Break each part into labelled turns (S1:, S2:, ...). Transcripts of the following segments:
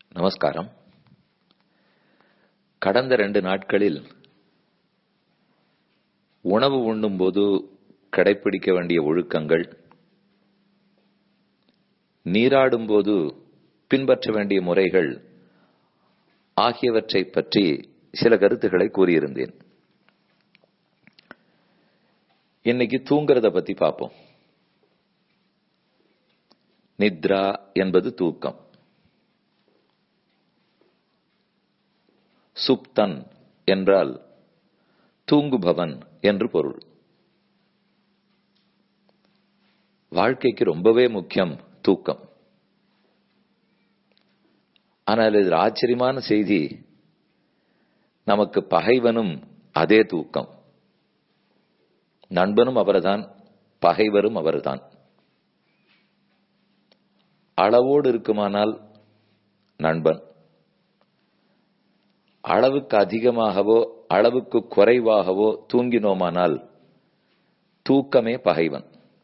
S1: நமஸ்காரம் கடந்த ரெண்டு நாட்களில் உணவு உண்ணும்போது கடைபிடிக்க வேண்டிய ஒழுக்கங்கள் நீராடும்போது பின்பற்ற வேண்டிய முறைகள் ஆகியவற்றை பற்றி சில கருத்துக்களை கூறியிருந்தேன் இன்னைக்கு தூங்குறத பத்தி பார்ப்போம் நித்ரா என்பது தூக்கம் சுப்தன் என்றால் தூங்குபவன் என்று பொருள் வாழ்க்கைக்கு ரொம்பவே முக்கியம் தூக்கம் ஆனால் இதில் ஆச்சரியமான செய்தி நமக்கு பகைவனும் அதே தூக்கம் நண்பனும் அவர்தான் பகைவரும் அவர்தான் அளவோடு இருக்குமானால் நண்பன் அளவுக்கு அதிகமாகவோ அளவுக்கு குறைவாகவோ தூங்கினோமானால் தூக்கமே பகைவன்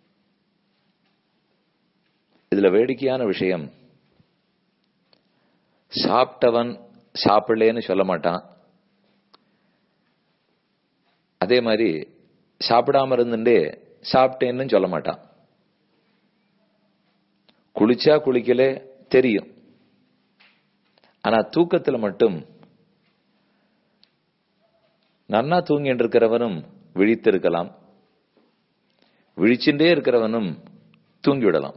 S1: இதுல வேடிக்கையான விஷயம் சாப்பிட்டவன் சாப்பிடலேன்னு சொல்ல மாட்டான் அதே மாதிரி சாப்பிடாம இருந்துட்டே சாப்பிட்டேன்னு சொல்ல மாட்டான் குளிச்சா குளிக்கல தெரியும் ஆனா தூக்கத்துல மட்டும் நன்னா தூங்கிட்டு இருக்கிறவனும் விழித்திருக்கலாம் விழிச்சுட்டே இருக்கிறவனும் தூங்கிவிடலாம்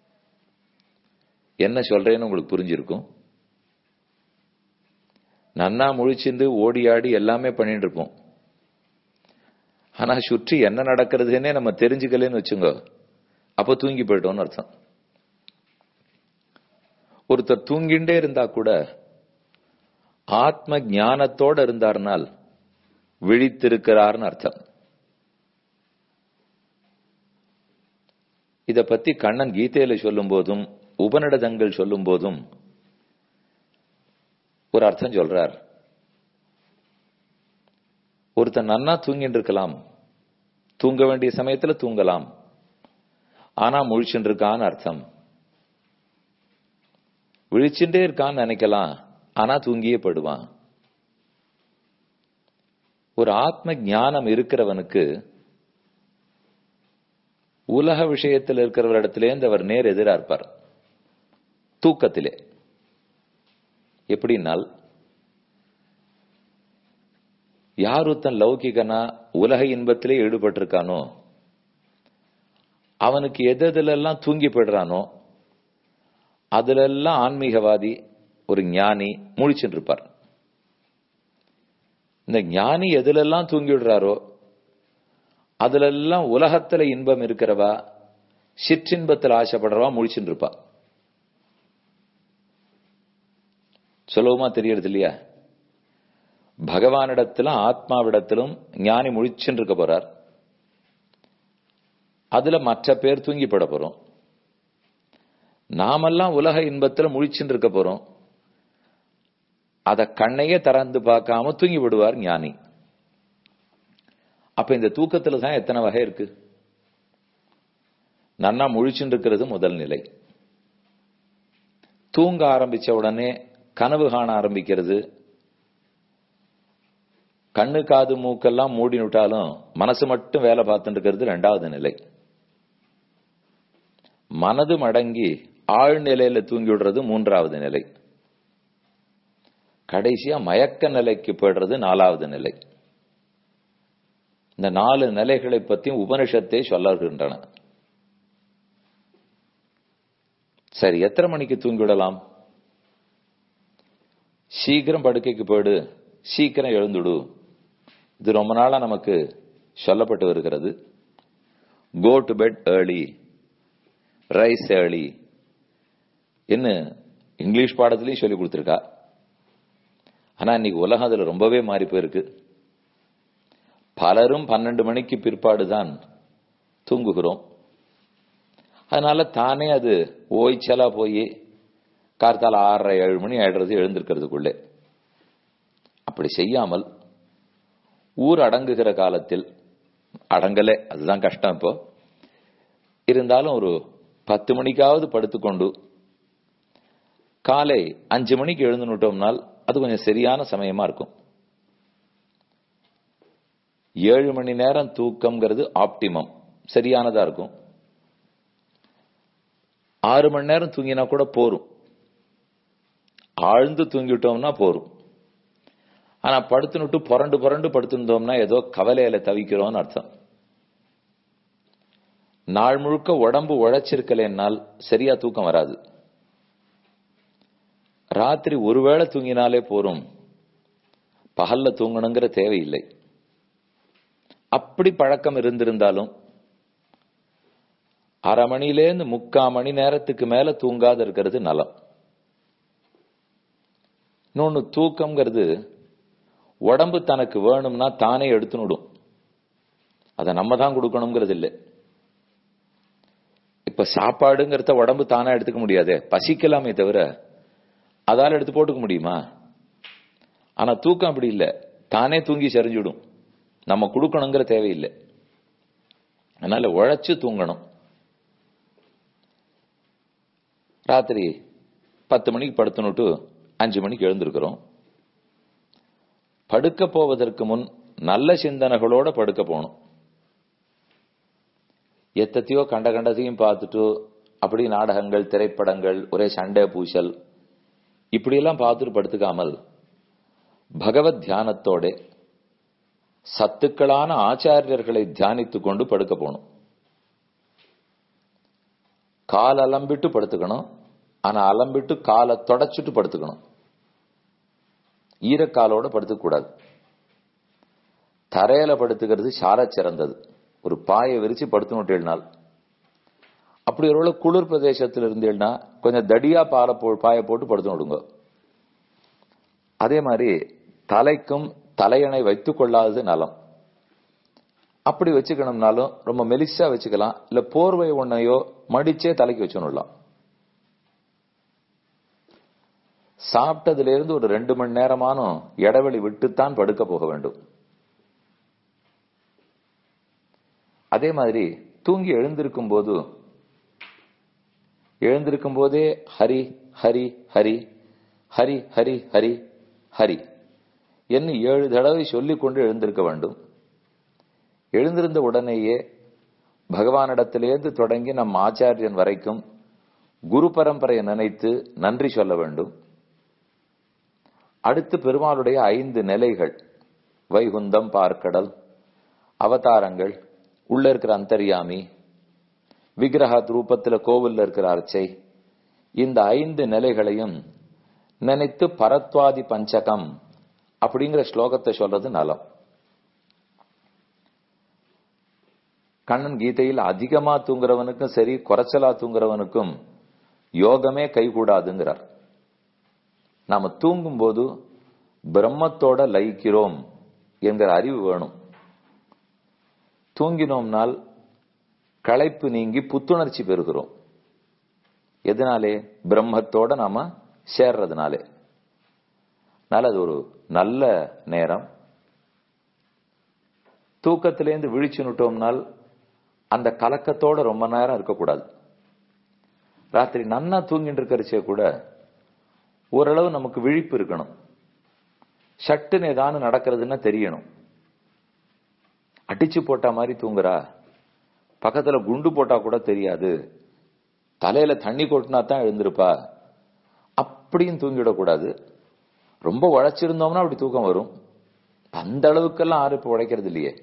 S1: என்ன சொல்றேன்னு உங்களுக்கு புரிஞ்சிருக்கும் நன்னா முழிச்சிருந்து ஓடி ஆடி எல்லாமே பண்ணிட்டு இருப்போம் ஆனா சுற்றி என்ன நடக்கிறதுன்னே நம்ம தெரிஞ்சுக்கலன்னு வச்சுங்க அப்ப தூங்கி போயிட்டோம்னு அர்த்தம் ஒருத்தர் தூங்கிண்டே இருந்தா கூட ஆத்ம ஞானத்தோட இருந்தார்னால் விழித்திருக்கிறார்னு அர்த்தம் இத பத்தி கண்ணன் கீதையில சொல்லும் போதும் உபநிடதங்கள் சொல்லும் போதும் ஒரு அர்த்தம் சொல்றார் ஒருத்தன் நன்னா தூங்கிட்டு இருக்கலாம் தூங்க வேண்டிய சமயத்துல தூங்கலாம் ஆனா முழிச்சுட்டு இருக்கான்னு அர்த்தம் விழிச்சுட்டே இருக்கான்னு நினைக்கலாம் ஆனா தூங்கியே படுவான் ஒரு ஆத்ம ஞானம் இருக்கிறவனுக்கு உலக விஷயத்தில் இருக்கிறவரிடத்திலேருந்து அவர் நேர் எதிரா இருப்பார் தூக்கத்திலே எப்படின்னால் யார் ஒருத்தன் லௌகிகனா உலக இன்பத்திலே ஈடுபட்டிருக்கானோ அவனுக்கு எது எதுலெல்லாம் தூங்கி போயிடுறானோ அதுல எல்லாம் ஆன்மீகவாதி ஒரு ஞானி முழிச்சுட்டு இருப்பார் இந்த ஞானி எதுலெல்லாம் தூங்கி விடுறாரோ அதுல எல்லாம் உலகத்துல இன்பம் இருக்கிறவா சிற்றின்பத்தில் ஆசைப்படுறவா முழிச்சுட்டு இருப்பா சுலபமா தெரியறது இல்லையா பகவானிடத்திலும் ஆத்மாவிடத்திலும் ஞானி முழிச்சுட்டு இருக்க போறார் அதுல மற்ற பேர் தூங்கி போட போறோம் நாமெல்லாம் உலக இன்பத்துல முழிச்சுட்டு இருக்க போறோம் அத கண்ணையே திறந்து பார்க்காம தூங்கி விடுவார் ஞானி அப்ப இந்த தூக்கத்துல தான் எத்தனை வகை இருக்கு நன்னா முழிச்சுட்டு இருக்கிறது முதல் நிலை தூங்க ஆரம்பிச்ச உடனே கனவு காண ஆரம்பிக்கிறது கண்ணு காது மூக்கெல்லாம் மூடி விட்டாலும் மனசு மட்டும் வேலை பார்த்துட்டு இருக்கிறது ரெண்டாவது நிலை மனது மடங்கி ஆழ்நிலையில தூங்கி விடுறது மூன்றாவது நிலை கடைசியா மயக்க நிலைக்கு போயிடுறது நாலாவது நிலை இந்த நாலு நிலைகளை பத்தியும் உபனிஷத்தை சொல்லுகின்றன சரி எத்தனை மணிக்கு தூங்கிவிடலாம் சீக்கிரம் படுக்கைக்கு போயிடு சீக்கிரம் எழுந்துடு இது ரொம்ப நாளா நமக்கு சொல்லப்பட்டு வருகிறது go to bed early rise early என்ன இங்கிலீஷ் பாடத்திலையும் சொல்லி கொடுத்துருக்கா ஆனா இன்னைக்கு உலகம் அதுல ரொம்பவே மாறி போயிருக்கு பலரும் பன்னெண்டு மணிக்கு பிற்பாடு தான் தூங்குகிறோம் அதனால தானே அது ஓய்ச்சலா போய் கார்த்தால ஆறரை ஏழு மணி ஆயிடுறது எழுந்திருக்கிறதுக்குள்ளே அப்படி செய்யாமல் ஊர் அடங்குகிற காலத்தில் அடங்கலே அதுதான் கஷ்டம் இப்போ இருந்தாலும் ஒரு பத்து மணிக்காவது படுத்துக்கொண்டு காலை அஞ்சு மணிக்கு எழுந்துட்டோம்னால் அது கொஞ்சம் சரியான சமயமா இருக்கும் ஏழு மணி நேரம் தூக்கம்ங்கிறது ஆப்டிமம் சரியானதா இருக்கும் ஆறு மணி நேரம் தூங்கினா கூட போரும் ஆழ்ந்து தூங்கிட்டோம்னா போரும் ஆனா படுத்துனுட்டு புரண்டு புரண்டு படுத்திருந்தோம்னா ஏதோ கவலையில தவிக்கிறோம்னு அர்த்தம் நாள் முழுக்க உடம்பு உழைச்சிருக்கலைன்னால் சரியா தூக்கம் வராது ராத்திரி ஒருவேளை தூங்கினாலே போரும் பகல்ல தூங்கணுங்கிற தேவையில்லை அப்படி பழக்கம் இருந்திருந்தாலும் அரை மணிலேருந்து முக்கால் மணி நேரத்துக்கு மேல தூங்காத இருக்கிறது நலம் இன்னொன்னு தூக்கம்ங்கிறது உடம்பு தனக்கு வேணும்னா தானே எடுத்துனுடும் அதை நம்ம தான் கொடுக்கணுங்கிறது இல்லை இப்ப சாப்பாடுங்கிறத உடம்பு தானே எடுத்துக்க முடியாதே பசிக்கலாமே தவிர அதால எடுத்து போட்டுக்க முடியுமா ஆனா தூக்கம் அப்படி இல்லை தானே தூங்கி சரிஞ்சுடும் நம்ம கொடுக்கணுங்கிற தேவையில்லை அதனால உழைச்சு தூங்கணும் ராத்திரி பத்து மணிக்கு படுத்துனுட்டு அஞ்சு மணிக்கு எழுந்திருக்கிறோம் படுக்க போவதற்கு முன் நல்ல சிந்தனைகளோட படுக்க போகணும் எத்தத்தையோ கண்ட கண்டதையும் பார்த்துட்டு அப்படி நாடகங்கள் திரைப்படங்கள் ஒரே சண்டை பூசல் இப்படியெல்லாம் பார்த்துட்டு படுத்துக்காமல் பகவத் தியானத்தோட சத்துக்களான ஆச்சாரியர்களை தியானித்து கொண்டு படுக்க போகணும் கால் அலம்பிட்டு படுத்துக்கணும் ஆனா அலம்பிட்டு காலை தொடச்சிட்டு படுத்துக்கணும் ஈரக்காலோட படுத்துக்க கூடாது தரையில படுத்துக்கிறது சார சிறந்தது ஒரு பாயை விரிச்சு படுத்துனுட்டேனால் அப்படி ஒரு குளிர் பிரதேசத்தில் இருந்தேன்னா கொஞ்சம் தடியா பாலை போ பாயை போட்டு படுத்து விடுங்க அதே மாதிரி தலைக்கும் தலையணை வைத்துக் கொள்ளாதது நலம் அப்படி வச்சுக்கணும்னாலும் ரொம்ப மெலிசா வச்சுக்கலாம் இல்ல போர்வை ஒன்னையோ மடிச்சே தலைக்கு வச்சுடலாம் சாப்பிட்டதுல இருந்து ஒரு ரெண்டு மணி நேரமானும் இடைவெளி விட்டுத்தான் படுக்க போக வேண்டும் அதே மாதிரி தூங்கி எழுந்திருக்கும் போது எழுந்திருக்கும் போதே ஹரி ஹரி ஹரி ஹரி ஹரி ஹரி ஹரி என்று ஏழு தடவை சொல்லிக் கொண்டு எழுந்திருக்க வேண்டும் எழுந்திருந்த உடனேயே பகவானிடத்திலேருந்து தொடங்கி நம் ஆச்சாரியன் வரைக்கும் குரு பரம்பரையை நினைத்து நன்றி சொல்ல வேண்டும் அடுத்து பெருமாளுடைய ஐந்து நிலைகள் வைகுந்தம் பார்க்கடல் அவதாரங்கள் உள்ள இருக்கிற அந்தரியாமி விக்கிரகாத் ரூபத்துல கோவில்ல இருக்கிற அர்ச்சை இந்த ஐந்து நிலைகளையும் நினைத்து பரத்வாதி பஞ்சகம் அப்படிங்கிற ஸ்லோகத்தை சொல்றது நலம் கண்ணன் கீதையில் அதிகமா தூங்குறவனுக்கும் சரி குறைச்சலா தூங்குறவனுக்கும் யோகமே கைகூடாதுங்கிறார் நாம தூங்கும் போது பிரம்மத்தோட லயிக்கிறோம் என்கிற அறிவு வேணும் தூங்கினோம்னால் களைப்பு நீங்கி புத்துணர்ச்சி பெறுகிறோம் எதனாலே பிரம்மத்தோட நாம சேர்றதுனாலே அதனால அது ஒரு நல்ல நேரம் தூக்கத்திலேருந்து விழிச்சு நுட்டோம்னால் அந்த கலக்கத்தோட ரொம்ப நேரம் இருக்கக்கூடாது ராத்திரி நன்னா தூங்கிட்டு இருக்கிறச்சே கூட ஓரளவு நமக்கு விழிப்பு இருக்கணும் சட்டுன்னு ஏதானு நடக்கிறதுன்னா தெரியணும் அடிச்சு போட்ட மாதிரி தூங்குறா பக்கத்துல குண்டு போட்டா கூட தெரியாது தலையில தண்ணி கொட்டினா தான் எழுந்திருப்பா அப்படியும் தூங்கிடக்கூடாது ரொம்ப உழைச்சிருந்தோம்னா அப்படி தூக்கம் வரும் அந்த அளவுக்கெல்லாம் ஆறு இப்ப உழைக்கிறது இல்லையே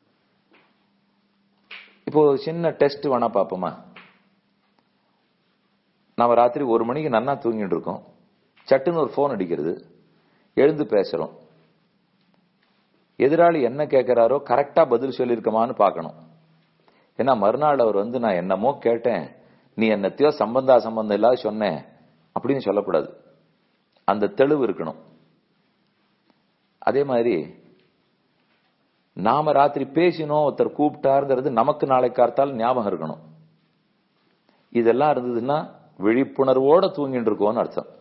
S1: இப்போ ஒரு சின்ன டெஸ்ட் வேணா பாப்போமா நாம ராத்திரி ஒரு மணிக்கு நன்னா தூங்கிட்டு இருக்கோம் சட்டுன்னு ஒரு போன் அடிக்கிறது எழுந்து பேசுறோம் எதிராளி என்ன கேட்கிறாரோ கரெக்டா பதில் சொல்லியிருக்கமான்னு பார்க்கணும் ஏன்னா மறுநாள் அவர் வந்து நான் என்னமோ கேட்டேன் நீ என்னத்தையோ சம்பந்தா சம்பந்தம் இல்லாத சொன்னேன் அப்படின்னு சொல்லக்கூடாது அந்த தெளிவு இருக்கணும் அதே மாதிரி நாம ராத்திரி பேசினோம் ஒருத்தர் கூப்பிட்டாருங்கிறது நமக்கு நாளை காத்தால் ஞாபகம் இருக்கணும் இதெல்லாம் இருந்ததுன்னா விழிப்புணர்வோட தூங்கிட்டு இருக்கோம்னு அர்த்தம்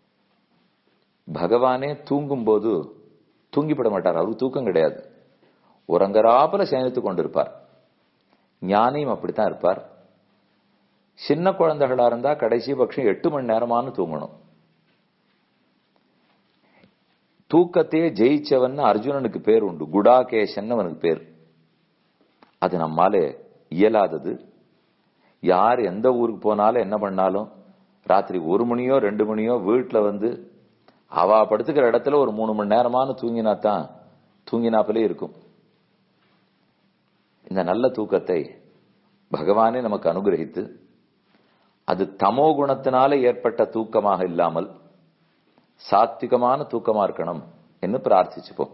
S1: பகவானே தூங்கும் போது தூங்கிப்பட மாட்டார் அவருக்கு தூக்கம் கிடையாது உறங்கராப்புல சேமித்து கொண்டிருப்பார் ஞானியும் அப்படித்தான் இருப்பார் சின்ன குழந்தைகளா இருந்தா கடைசி பட்சம் எட்டு மணி நேரமானு தூங்கணும் தூக்கத்தையே ஜெயிச்சவன் அர்ஜுனனுக்கு பேர் உண்டு குடாகேஷன் அவனுக்கு பேர் அது நம்மால இயலாதது யார் எந்த ஊருக்கு போனாலும் என்ன பண்ணாலும் ராத்திரி ஒரு மணியோ ரெண்டு மணியோ வீட்டுல வந்து அவ படுத்துக்கிற இடத்துல ஒரு மூணு மணி நேரமான தூங்கினா தான் தூங்கினாப்பிலே இருக்கும் இந்த நல்ல தூக்கத்தை பகவானே நமக்கு அனுகிரகித்து அது தமோ குணத்தினால ஏற்பட்ட தூக்கமாக இல்லாமல் சாத்விகமான தூக்கமா இருக்கணும் என்று பிரார்த்திச்சுப்போம்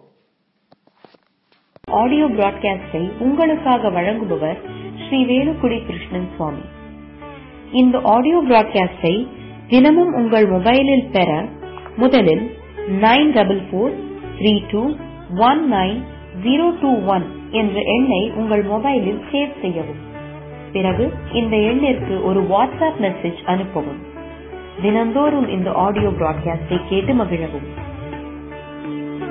S2: ஆடியோ பிராட்காஸ்டை உங்களுக்காக வழங்குபவர் ஸ்ரீ வேலுக்குடி கிருஷ்ணன் சுவாமி இந்த ஆடியோ பிராட்காஸ்டை தினமும் உங்கள் மொபைலில் பெற முதலில் nine double four three two one nine zero two one என்ற எண்ணை உங்கள் மொபைலில் சேவ் செய்யவும் பிறகு இந்த எண்ணிற்கு ஒரு வாட்ஸ்அப் மெசேஜ் அனுப்பவும் தினந்தோறும் இந்த ஆடியோ பிராட்காஸ்டை கேட்டு மகிழவும்